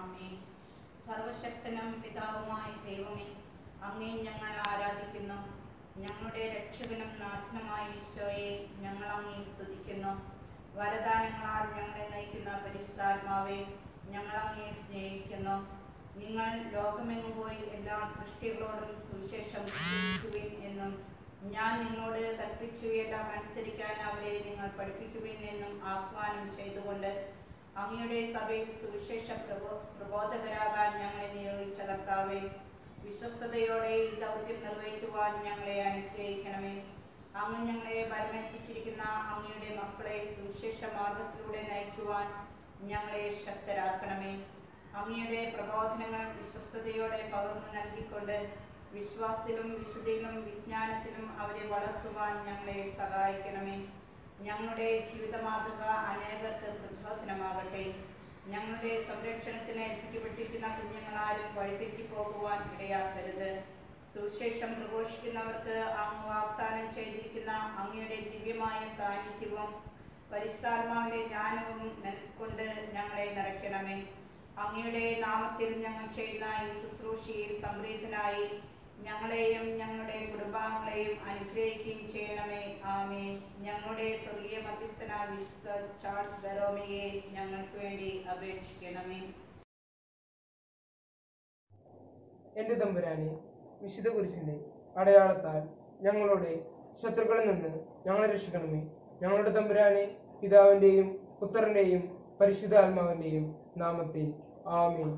ആമേൻ സർവശക്തനും പിതാവുമായ ദൈവമേ അങ്ങേ ഞങ്ങൾ ആരാധിക്കുന്നു ഞങ്ങളുടെ രക്ഷകനും നാഥനുമായ ഈശോയെ ഞങ്ങൾ അങ്ങേ സ്തുതിക്കുന്നു വരദാനങ്ങളാൽ ഞങ്ങളെ നയിക്കുന്ന പരിശുദ്ധാത്മാവെ ഞങ്ങൾ അങ്ങേ സ്നേഹിക്കുന്നു നിങ്ങൾ ലോകമെങ്ങും പോയി എല്ലാ സൃഷ്ടികളോടും സുവിശേഷം അറിയിക്കുവിൻ എന്നും ഞാൻ നിങ്ങളോട് കൽപ്പിച്ചുവയെല്ലാം അനുസരിക്കാൻ അവരെ നിങ്ങൾ പഠിപ്പിക്കുവിൻ എന്നും ആഹ്വാനം ചെയ്തുകൊണ്ട് അങ്ങയുടെ സഭയിൽ സുവിശേഷ പ്രബോ പ്രബോധകരാകാൻ ഞങ്ങളെ നിയോഗിച്ച കർത്താവെ വിശ്വസ്തയോടെ ഈ ദൗത്യം നിറവേറ്റുവാൻ ഞങ്ങളെ അനുഗ്രഹിക്കണമേ അങ്ങ് ഞങ്ങളെ ഭരണേൽപ്പിച്ചിരിക്കുന്ന അങ്ങയുടെ മക്കളെ സുവിശേഷ മാർഗത്തിലൂടെ നയിക്കുവാൻ ഞങ്ങളെ ശക്തരാക്കണമേ അങ്ങയുടെ പ്രബോധനങ്ങൾ വിശ്വസ്തയോടെ പകർന്നു നൽകിക്കൊണ്ട് വിശ്വാസത്തിലും വിശുദ്ധിയിലും വിജ്ഞാനത്തിലും അവരെ വളർത്തുവാൻ ഞങ്ങളെ സഹായിക്കണമേ ഞങ്ങളുടെ ജീവിത മാതൃക അനേകർക്ക് പ്രചോദനമാകട്ടെ ഞങ്ങളുടെ സംരക്ഷണത്തിന് ഏൽപ്പിക്കപ്പെട്ടിരിക്കുന്ന കുഞ്ഞുങ്ങളാരും വഴിതെറ്റി പോകുവാൻ ഇടയാക്കരുത് സുവിശേഷം പ്രഘോഷിക്കുന്നവർക്ക് അങ്ങ് വാഗ്ദാനം ചെയ്തിരിക്കുന്ന അങ്ങയുടെ ദിവ്യമായ സാന്നിധ്യവും പരിസ്ഥാത്മാവിന്റെ ജ്ഞാനവും നൽകൊണ്ട് ഞങ്ങളെ നിറയ്ക്കണമേ അങ്ങയുടെ നാമത്തിൽ ഞങ്ങൾ ചെയ്യുന്ന ഈ ശുശ്രൂഷയിൽ സംപ്രീതനായി ഞങ്ങളെയും ഞങ്ങളുടെ കുടുംബാംഗങ്ങളെയും അനുഗ്രഹിക്കുകയും ചെയ്യണമേ ആമേൻ ഞങ്ങളുടെ സ്വർഗീയ മധ്യസ്ഥനായ വിശുദ്ധ ചാൾസ് ബെറോമിയെ ഞങ്ങൾക്ക് വേണ്ടി അപേക്ഷിക്കണമേ എന്റെ തമ്പുരാനെ വിശുദ്ധ കുരിശിന്റെ അടയാളത്താൽ ഞങ്ങളുടെ ശത്രുക്കളിൽ നിന്ന് ഞങ്ങളെ രക്ഷിക്കണമേ ഞങ്ങളുടെ തമ്പുരാനെ പിതാവിന്റെയും പുത്രന്റെയും പരിശുദ്ധാത്മാവിന്റെയും നാമത്തിൽ ആമേൻ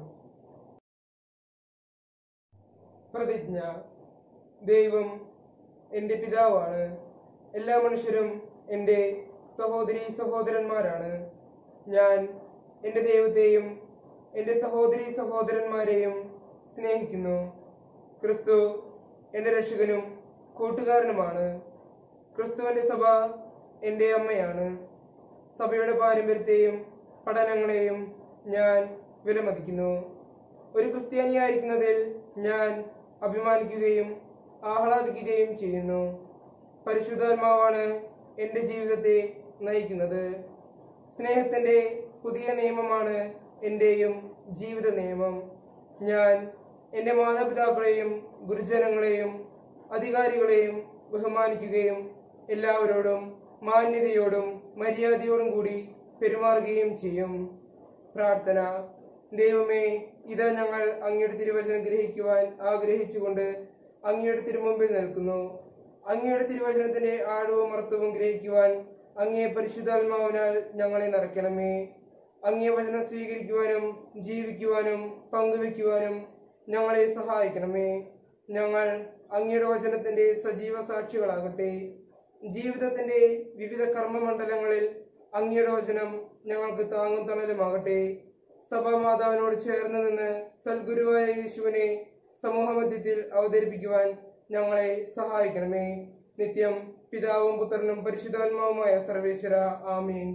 പ്രതിജ്ഞ ദൈവം എൻ്റെ പിതാവാണ് എല്ലാ മനുഷ്യരും എൻ്റെ സഹോദരി സഹോദരന്മാരാണ് ഞാൻ എൻ്റെ ദൈവത്തെയും എൻ്റെ സഹോദരി സഹോദരന്മാരെയും സ്നേഹിക്കുന്നു ക്രിസ്തു എൻ്റെ രക്ഷകനും കൂട്ടുകാരനുമാണ് ക്രിസ്തുവിൻ്റെ സഭ എൻ്റെ അമ്മയാണ് സഭയുടെ പാരമ്പര്യത്തെയും പഠനങ്ങളെയും ഞാൻ വിലമതിക്കുന്നു ഒരു ക്രിസ്ത്യാനിയായിരിക്കുന്നതിൽ ഞാൻ അഭിമാനിക്കുകയും ആഹ്ലാദിക്കുകയും ചെയ്യുന്നു പരിശുദ്ധാത്മാവാണ് എൻ്റെ ജീവിതത്തെ നയിക്കുന്നത് സ്നേഹത്തിൻ്റെ പുതിയ നിയമമാണ് എൻ്റെയും ജീവിത നിയമം ഞാൻ എൻ്റെ മാതാപിതാക്കളെയും ഗുരുജനങ്ങളെയും അധികാരികളെയും ബഹുമാനിക്കുകയും എല്ലാവരോടും മാന്യതയോടും മര്യാദയോടും കൂടി പെരുമാറുകയും ചെയ്യും പ്രാർത്ഥന ദൈവമേ ഇതാ ഞങ്ങൾ അങ്ങയുടെ തിരുവചനം ഗ്രഹിക്കുവാൻ ആഗ്രഹിച്ചുകൊണ്ട് അങ്ങയുടെ തിരുമുമ്പിൽ നിൽക്കുന്നു അങ്ങയുടെ തിരുവചനത്തിന്റെ ആഴവും അർത്ഥവും ഗ്രഹിക്കുവാൻ അങ്ങേ പരിശുദ്ധാത്മാവിനാൽ ഞങ്ങളെ നിറയ്ക്കണമേ അങ്ങേ വചനം സ്വീകരിക്കുവാനും ജീവിക്കുവാനും പങ്കുവെക്കുവാനും ഞങ്ങളെ സഹായിക്കണമേ ഞങ്ങൾ അങ്ങയുടെ വചനത്തിന്റെ സജീവ സാക്ഷികളാകട്ടെ ജീവിതത്തിന്റെ വിവിധ കർമ്മമണ്ഡലങ്ങളിൽ അങ്ങയുടെ വചനം ഞങ്ങൾക്ക് താങ്ങും തണലുമാകട്ടെ സഭാമാതാവിനോട് ചേർന്ന് നിന്ന് സൽഗുരുവായ യേശുവിനെ സമൂഹമധ്യത്തിൽ അവതരിപ്പിക്കുവാൻ ഞങ്ങളെ സഹായിക്കണമേ നിത്യം പിതാവും പുത്രനും പരിശുദ്ധാത്മാവുമായ സർവേശ്വര ആമീൻ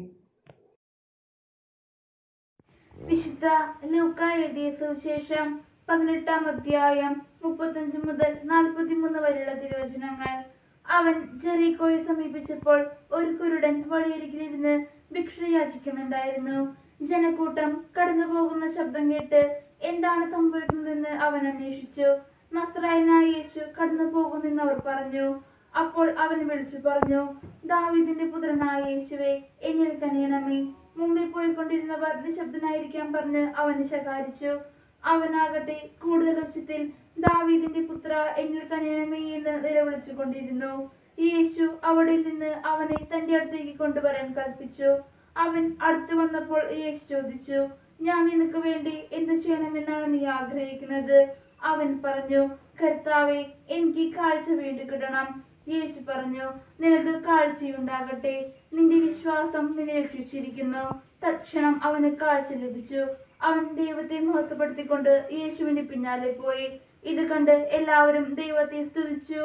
വിശുദ്ധ ലൂക്ക എഴുതിയ സുവിശേഷം പതിനെട്ടാം അധ്യായം മുപ്പത്തഞ്ച് മുതൽ നാൽപ്പത്തിമൂന്ന് വരെയുള്ള തിരുവചനങ്ങൾ അവൻ ജെറീക്കോയെ സമീപിച്ചപ്പോൾ ഒരു കുരുടൻ വഴിയരികിലിരുന്ന് ഭിക്ഷ യാചിക്കുന്നുണ്ടായിരുന്നു ജനക്കൂട്ടം കടന്നു പോകുന്ന ശബ്ദം കേട്ട് എന്താണ് സംഭവിക്കുന്നതെന്ന് അവൻ അന്വേഷിച്ചു നസ്രായനായ യേശു കടന്നു പോകുന്നെന്ന് അവർ പറഞ്ഞു അപ്പോൾ അവൻ വിളിച്ചു പറഞ്ഞു ദാവീദിന്റെ പുത്രനായ യേശുവെ എന്നിൽ കനിയണമേ മുമ്പിൽ പോയിക്കൊണ്ടിരുന്നവർ നിശബ്ദനായിരിക്കാൻ പറഞ്ഞ് അവന് ശകാരിച്ചു അവനാകട്ടെ കൂടുതൽ ഉച്ചത്തിൽ ദാവീദിന്റെ പുത്ര എന്നിൽ കനിയണമേ എന്ന് നിലവിളിച്ചു കൊണ്ടിരുന്നു യേശു അവിടെ നിന്ന് അവനെ തന്റെ അടുത്തേക്ക് കൊണ്ടുവരാൻ കൽപ്പിച്ചു അവൻ അടുത്തു വന്നപ്പോൾ യേശു ചോദിച്ചു ഞാൻ നിനക്ക് വേണ്ടി എന്ത് ചെയ്യണമെന്നാണ് നീ ആഗ്രഹിക്കുന്നത് അവൻ പറഞ്ഞു കർത്താവെ എനിക്ക് കാഴ്ച വീണ്ടും കിട്ടണം യേശു പറഞ്ഞു നിനക്ക് കാഴ്ചയുണ്ടാകട്ടെ നിന്റെ വിശ്വാസം നിന്നെ രക്ഷിച്ചിരിക്കുന്നു തക്ഷണം അവന് കാഴ്ച ലഭിച്ചു അവൻ ദൈവത്തെ മഹത്വപ്പെടുത്തിക്കൊണ്ട് യേശുവിന്റെ പിന്നാലെ പോയി ഇത് കണ്ട് എല്ലാവരും ദൈവത്തെ സ്തുതിച്ചു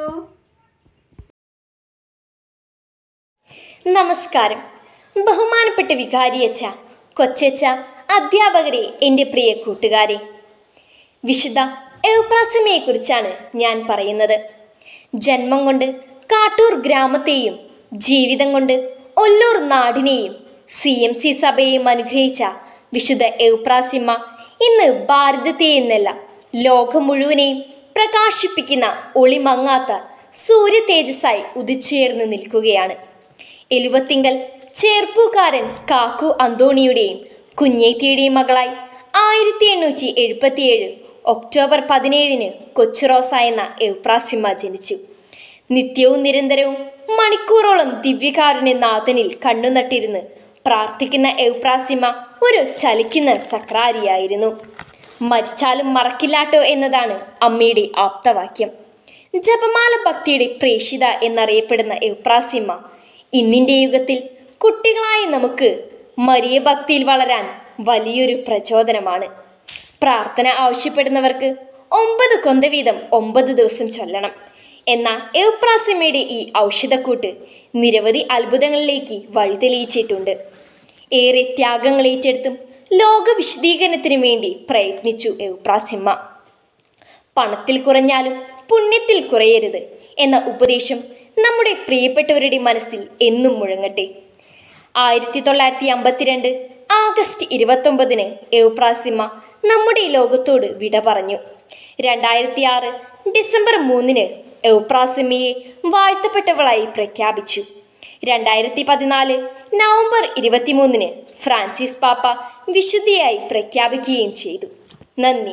നമസ്കാരം ബഹുമാനപ്പെട്ട വികാരിയച്ച കൊച്ചച്ച അധ്യാപകരെ എൻ്റെ പ്രിയ കൂട്ടുകാരെ വിശുദ്ധ എവ്പ്രാസിമയെക്കുറിച്ചാണ് ഞാൻ പറയുന്നത് ജന്മം കൊണ്ട് കാട്ടൂർ ഗ്രാമത്തെയും ജീവിതം കൊണ്ട് ഒല്ലൂർ നാടിനെയും സി എം സി സഭയെയും അനുഗ്രഹിച്ച വിശുദ്ധ എവ്പ്രാസിമ്മ ഇന്ന് ഭാരതത്തെ എന്നല്ല ലോകം മുഴുവനെയും പ്രകാശിപ്പിക്കുന്ന ഒളിമങ്ങാത്ത സൂര്യ തേജസ്സായി ഉദിച്ചുയർന്നു നിൽക്കുകയാണ് എലുവത്തിങ്കൽ ചേർപ്പൂക്കാരൻ കാക്കു അന്തോണിയുടെയും കുഞ്ഞേത്തിയുടെയും മകളായി ആയിരത്തി എണ്ണൂറ്റി എഴുപത്തിയേഴ് ഒക്ടോബർ പതിനേഴിന് കൊച്ചുറോസ എന്ന എവ്പ്രാസിമ്മ ജനിച്ചു നിത്യവും നിരന്തരവും മണിക്കൂറോളം ദിവ്യകാരുണ്യ നാഥനിൽ കണ്ണുനട്ടിരുന്ന് പ്രാർത്ഥിക്കുന്ന എവ്പ്രാസിമ്മ ഒരു ചലിക്കുന്ന സക്രാരിയായിരുന്നു മരിച്ചാലും മറക്കില്ലാട്ടോ എന്നതാണ് അമ്മയുടെ ആപ്തവാക്യം ജപമാല ഭക്തിയുടെ പ്രേഷിത എന്നറിയപ്പെടുന്ന എവ്പ്രാസിമ്മ ഇന്നിന്റെ യുഗത്തിൽ കുട്ടികളായ നമുക്ക് മരിയ ഭക്തിയിൽ വളരാൻ വലിയൊരു പ്രചോദനമാണ് പ്രാർത്ഥന ആവശ്യപ്പെടുന്നവർക്ക് ഒമ്പത് കൊന്ത വീതം ഒമ്പത് ദിവസം ചൊല്ലണം എന്ന എവ്പ്രാസിമ്മയുടെ ഈ ഔഷധക്കൂട്ട് നിരവധി അത്ഭുതങ്ങളിലേക്ക് വഴിതെളിയിച്ചിട്ടുണ്ട് ഏറെ ത്യാഗങ്ങൾ ഏറ്റെടുത്തും ലോക വിശദീകരണത്തിനു വേണ്ടി പ്രയത്നിച്ചു എവ്പ്രാസിമ്മ പണത്തിൽ കുറഞ്ഞാലും പുണ്യത്തിൽ കുറയരുത് എന്ന ഉപദേശം നമ്മുടെ പ്രിയപ്പെട്ടവരുടെ മനസ്സിൽ എന്നും മുഴങ്ങട്ടെ ആയിരത്തി തൊള്ളായിരത്തി അമ്പത്തിരണ്ട് ആഗസ്റ്റ് ഇരുപത്തൊമ്പതിന് എവ്പ്രാസിമ്മ നമ്മുടെ ഈ ലോകത്തോട് വിട പറഞ്ഞു രണ്ടായിരത്തി ആറ് ഡിസംബർ മൂന്നിന് എവ്പ്രാസിമ്മയെ വാഴ്ത്തപ്പെട്ടവളായി പ്രഖ്യാപിച്ചു രണ്ടായിരത്തി പതിനാല് നവംബർ ഇരുപത്തിമൂന്നിന് ഫ്രാൻസിസ് പാപ്പ വിശുദ്ധിയായി പ്രഖ്യാപിക്കുകയും ചെയ്തു നന്ദി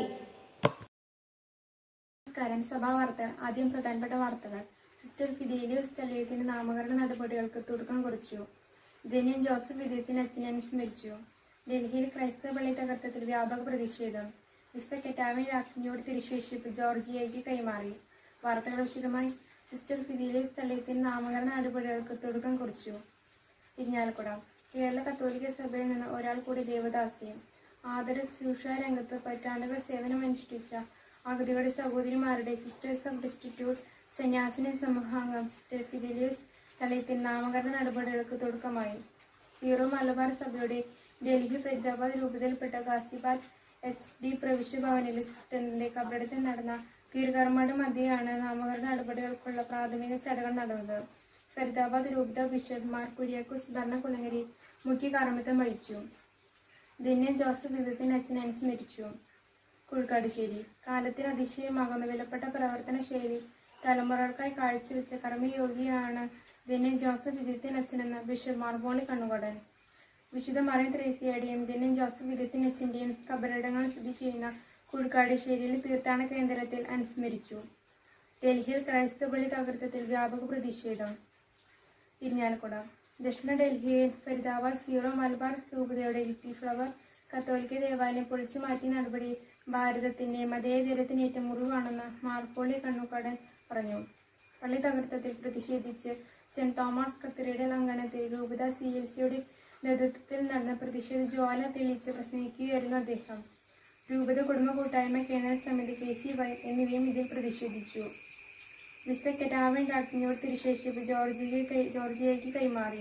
നമസ്കാരം സഭാ വാർത്ത ആദ്യം പ്രധാനപ്പെട്ട വാർത്തകൾ സിസ്റ്റർ ഫിദേലിയോസ് തലയത്തിന്റെ നാമകരണ നടപടികൾക്ക് തുടക്കം കുറിച്ചു ധന്യൻ ജോസഫ് വിദ്യത്തിന് അച്ഛനെ അനുസ്മരിച്ചു ഡൽഹിയിൽ ക്രൈസ്തവ പള്ളി തകർത്തത്തിൽ വ്യാപക പ്രതിഷേധം മിസ്റ്റർ കെറ്റാവിൻ രാജ്ഞിയോട് തിരുശേഷിപ്പ് ജോർജിയയ്ക്ക് കൈമാറി വാർത്തകൾ വിശദമായി സിസ്റ്റർ ഫിദേലിയോസ് തലയത്തിന്റെ നാമകരണ നടപടികൾക്ക് തുടക്കം കുറിച്ചു ഇരിഞ്ഞാലക്കുട കേരള കത്തോലിക്ക സഭയിൽ നിന്ന് ഒരാൾ കൂടി ദേവദാസി ആദര ശുശ്രൂഷ രംഗത്ത് പറ്റാണ്ടുകൾ സേവനമനുഷ്ഠിച്ച അഗതികളുടെ സഹോദരിമാരുടെ സിസ്റ്റേഴ്സ് ഓഫ് ഡിസ്റ്റിറ്റ്യൂട്ട് സന്യാസിനി സമൂഹാംഗം സിസ്റ്റർ ഫിദലിയസ് തലയത്തിൽ നാമകരണ നടപടികൾക്ക് തുടക്കമായി സീറോ മലബാർ സഭയുടെ ഡൽഹി ഫരീദാബാദ് രൂപതയിൽപ്പെട്ട ഗാസിബാൽ എസ് ഡി പ്രവിശ്യ ഭവനിലെ സിസ്റ്ററിന്റെ കബറിടത്തിൽ നടന്ന തീർക്കർമ്മയുടെ മധ്യയാണ് നാമകരണ നടപടികൾക്കുള്ള പ്രാഥമിക ചടങ്ങുകൾ നടന്നത് ഫരീദാബാദ് രൂപത ബിഷപ്പ് മാർ കുര്യാക്കോസ് ഭരണകുളങ്ങരി മുഖ്യ കാർമ്മിത്വം വഹിച്ചു ധന്യൻ ജോസഫ് വിധത്തിന് അച്ഛനെ അനുസ്മരിച്ചു കുഴിക്കാടുശ്ശേരി കാലത്തിന് അതിശയമാകുന്ന വിലപ്പെട്ട പ്രവർത്തന ശൈലി തലമുറകൾക്കായി കാഴ്ചവെച്ച കർമ്മയോഗിയാണ് ധന്യൻ ജോസഫ് വിധത്തിൻ അച്ഛനെന്ന ബിഷപ്പ് മാർബോളി കണ്ണുകടൻ വിശുദ്ധ മറിയം ത്രേസ്യയുടെയും ധന്യൻ ജോസഫ് വിധത്തിൻ അച്ഛന്റെയും കബറിടങ്ങൾ സ്ഥിതി ചെയ്യുന്ന കുഴിക്കാടുശ്ശേരിയിൽ തീർത്ഥാടന കേന്ദ്രത്തിൽ അനുസ്മരിച്ചു ഡൽഹിയിൽ ക്രൈസ്തവ പള്ളി തകർത്തത്തിൽ വ്യാപക പ്രതിഷേധം ഇരിഞ്ഞാലക്കുട ദക്ഷിണ ഡൽഹിയിൽ ഫരീദാബാദ് സീറോ മലബാർ രൂപതയുടെ ലിറ്റി ഫ്ലവർ കത്തോലിക്ക ദേവാലയം പൊളിച്ചു മാറ്റിയ നടപടി ഭാരതത്തിന്റെ മതേതരത്തിനേറ്റ മുറിവാണെന്ന് മാർപ്പോളി കണ്ണുകടൻ പറഞ്ഞു പള്ളി തകർത്തത്തിൽ പ്രതിഷേധിച്ച് സെന്റ് തോമസ് കത്തറയുടെ അങ്കണത്തിൽ രൂപത സി എൽ സിയുടെ നേതൃത്വത്തിൽ നടന്ന പ്രതിഷേധ ജ്വാല തെളിയിച്ച് പ്രസംഗിക്കുകയായിരുന്നു അദ്ദേഹം രൂപത കുടുംബ കൂട്ടായ്മ കേന്ദ്ര സമിതി കെ സി വൈ എന്നിവയും ഇതിൽ പ്രതിഷേധിച്ചു മിസ്റ്റർ കെറ്റാവിൻ രാജ്ഞിയോട് തിരുശേഷിപ്പ് ജോർജിയെ കൈ- ജോർജിയയ്ക്ക് കൈമാറി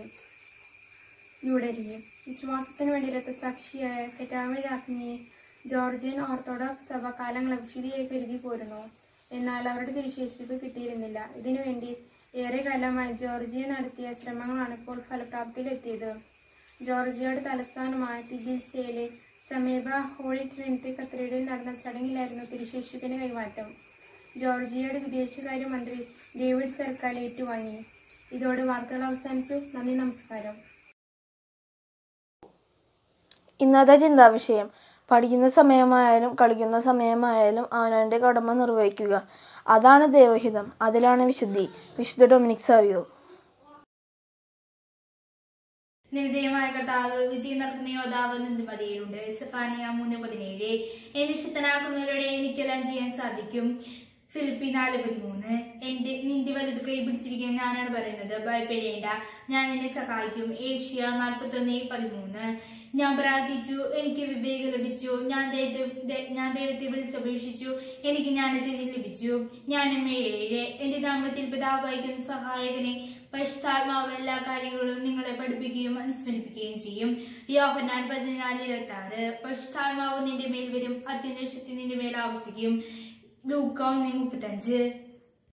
ന്യൂഡൽഹി വിശ്വാസത്തിന് വേണ്ടി രക്തസാക്ഷിയായ കെറ്റാവിൻ രാജ്ഞിയെ ജോർജിയൻ ഓർത്തഡോക്സ് സഭ കാലങ്ങളെ വിശുദ്ധിയായി കരുതി പോരുന്നു എന്നാൽ അവരുടെ തിരുശേഷിപ്പ് കിട്ടിയിരുന്നില്ല ഇതിനുവേണ്ടി ഏറെ കാലമായി ജോർജിയ നടത്തിയ ശ്രമങ്ങളാണ് ഇപ്പോൾ ഫലപ്രാപ്തിയിലെത്തിയത് ജോർജിയയുടെ തലസ്ഥാനമായ തിബിൽസിയയിലെ സമീപ ഹോളി ട്രിനിറ്റി കത്തീഡ്രലിൽ നടന്ന ചടങ്ങിലായിരുന്നു തിരുശേഷിപ്പിന്റെ കൈമാറ്റം ജോർജിയയുടെ വിദേശകാര്യമന്ത്രി ഡേവിഡ് സർക്കാർ ഏറ്റുവാങ്ങി ഇതോടെ വാർത്തകൾ അവസാനിച്ചു നന്ദി നമസ്കാരം ഇന്നത്തെ ചിന്താവിഷയം പഠിക്കുന്ന സമയമായാലും കളിക്കുന്ന സമയമായാലും അവനവൻ്റെ കടമ നിർവഹിക്കുക അതാണ് ദൈവഹിതം അതിലാണ് വിശുദ്ധി വിശുദ്ധ ഡൊമിനിക് സാവിയോ നിർദ്ദയമായ കർത്താവ് വിജയം നടത്തുന്ന യോദ്ധാവ് നിന്ദുമതിയിലുണ്ട് സെഫാനിയ മൂന്ന് പതിനേഴ് എന്നെ ശക്തനാക്കുന്നവരുടെ എനിക്കെല്ലാം ചെയ്യാൻ സാധിക്കും ഫിലിപ്പി നാല് പതിമൂന്ന് എന്റെ നിന്റെ വലുത് കൈ പിടിച്ചിരിക്കാൻ ഞാനാണ് പറയുന്നത് ഭയപ്പെടേണ്ട ഞാൻ എന്നെ സഹായിക്കും ഏഷ്യ നാൽപ്പത്തൊന്ന് പതിമൂന്ന് ഞാൻ പ്രാർത്ഥിച്ചു എനിക്ക് വിവേകം ലഭിച്ചു ഞാൻ ദൈവത്തെ ദൈ- ഞാൻ ദൈവത്തെ വിളിച്ചപേക്ഷിച്ചു എനിക്ക് ജ്ഞാനചര്യം ലഭിച്ചു ഞാൻ എം ഏഴ് എന്റെ നാമത്തിൽ പിതാവ് വഹിക്കുന്ന സഹായകനെ പരിശുദ്ധാത്മാവ് എല്ലാ കാര്യങ്ങളും നിങ്ങളെ പഠിപ്പിക്കുകയും അനുസ്മരിപ്പിക്കുകയും ചെയ്യും യോഹന്നാൻ പതിനാല് ഇരുപത്തി ആറ് പരിശുദ്ധാത്മാവ് നിന്റെ മേൽ വരും അത്യുന്നത ശക്തി നിന്റെ മേൽ ആവശ്യിക്കും ലൂക്ക ഒന്ന് മുപ്പത്തഞ്ച്